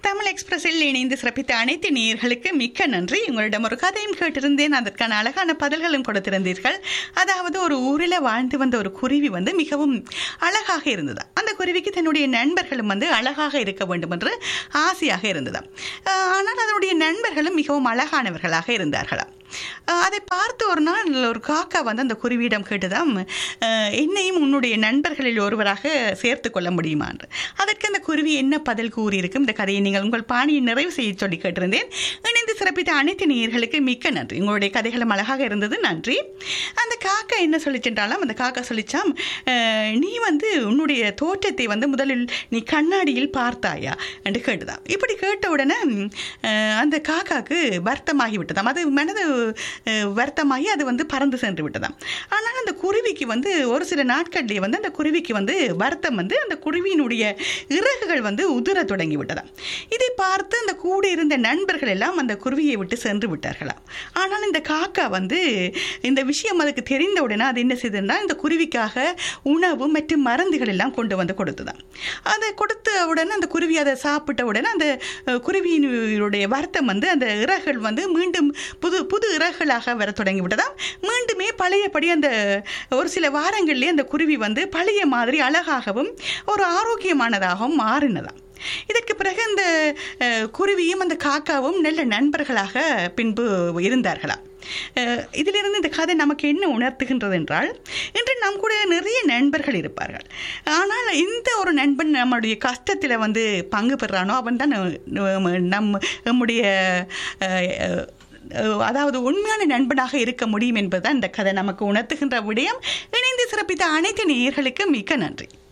தமிழ் எக்ஸ்பிரஸில் இணைந்து சிறப்பித்த அனைத்து நேயர்களுக்கு மிக்க நன்றி உங்களிடம் ஒரு கதையும் கேட்டிருந்தேன் அதற்கான அழகான பதில்களும் கொடுத்திருந்தீர்கள் அதாவது ஒரு ஊரில் வாழ்ந்து வந்த ஒரு குருவி வந்து மிகவும் அழகாக இருந்தது அந்த குருவிக்கு தன்னுடைய நண்பர்களும் வந்து அழகாக இருக்க வேண்டும் என்று ஆசையாக இருந்ததாம் அஹ் ஆனால் அதனுடைய நண்பர்களும் மிகவும் அழகானவர்களாக இருந்தார்களாம் அஹ் அதை பார்த்து ஒரு நாள் ஒரு காக்கா வந்து அந்த குருவியிடம் கேட்டுதாம் அஹ் என்னையும் உன்னுடைய நண்பர்களில் ஒருவராக சேர்த்து கொள்ள முடியுமா என்று அதற்கு அந்த குருவி என்ன பதில் கூறியிருக்கும் இந்த கதையை நீங்கள் உங்கள் பாணியை நிறைவு செய்ய சொல்லி கேட்டிருந்தேன் இணைந்து சிறப்பித்த அனைத்து நேயர்களுக்கு மிக்க நன்றி உங்களுடைய கதைகளும் அழகாக இருந்தது நன்றி அந்த காக்கா என்ன சொல்லிச்சென்றாலும் அந்த காக்கா சொல்லிச்சாம் "அஹ், நீ வந்து உன்னுடைய தோற்றத்தை வந்து முதலில் நீ கண்ணாடியில் பார்த்தாயா என்று கேட்டுதான் இப்படி கேட்ட உடனே ம், அஹ், அந்த காக்காக்கு வருத்தமாகி விட்டதாம் அது மனது அஹ், வருத்தமாகி அது வந்து பறந்து சென்று விட்டதாம் ஆனால் அந்த குருவிக்கு வந்து ஒரு சில நாட்கள்லேயே வந்து அந்த குருவிக்கு வந்து வருத்தம் வந்து அந்த குருவியினுடைய இறகுகள் வந்து உதிர தொடங்கி விட்டதாம் இதை பார்த்து அந்த கூட இருந்த நண்பர்கள் எல்லாம் அந்த குருவியை விட்டு சென்று விட்டார்களாம் ஆனால் இந்த காக்கா வந்து இந்த விஷயம் அதுக்கு தெரிந்த உடனே அது என்ன செய்ததுன்னா இந்த குருவிக்காக உணவு மற்றும் மருந்துகள் எல்லாம் கொண்டு வந்து கொடுத்ததாம் அதை கொடுத்த உடனே அந்த குருவி அதை சாப்பிட்ட உடனே அந்த அஹ், குருவியினுடைய வருத்தம் வந்து அந்த இறகுகள் வந்து மீண்டும் புது புது இறகுகளாக வர தொடங்கி விட்டதாம் மீண்டுமே பழையபடி அந்த ஒரு சில வாரங்களிலே அந்த குருவி வந்து பழைய மாதிரி அழகாகவும் ஒரு ஆரோக்கியமானதாகவும் மாறினதாம் இதற்கு பிறகு அந்த அஹ், குருவியும் அந்த காக்காவும் நல்ல நண்பர்களாக பின்பு இருந்தார்களாம் அஹ், இதிலிருந்து இந்த கதை நமக்கு என்ன உணர்த்துகின்றது என்றால் இன்று நம் கூட நிறைய நண்பர்கள் இருப்பார்கள் ஆனால் இந்த ஒரு நண்பன் நம்முடைய கஷ்டத்தில் வந்து பங்கு பெறானோ அவன் தான் நம் நம்முடைய அஹ், அஹ், அதாவது உண்மையான நண்பனாக இருக்க முடியும் என்பதுதான் இந்த கதை நமக்கு உணர்த்துகின்ற விடயம் இணைந்து சிறப்பித்த அனைத்து நேயர்களுக்கு மிக்க நன்றி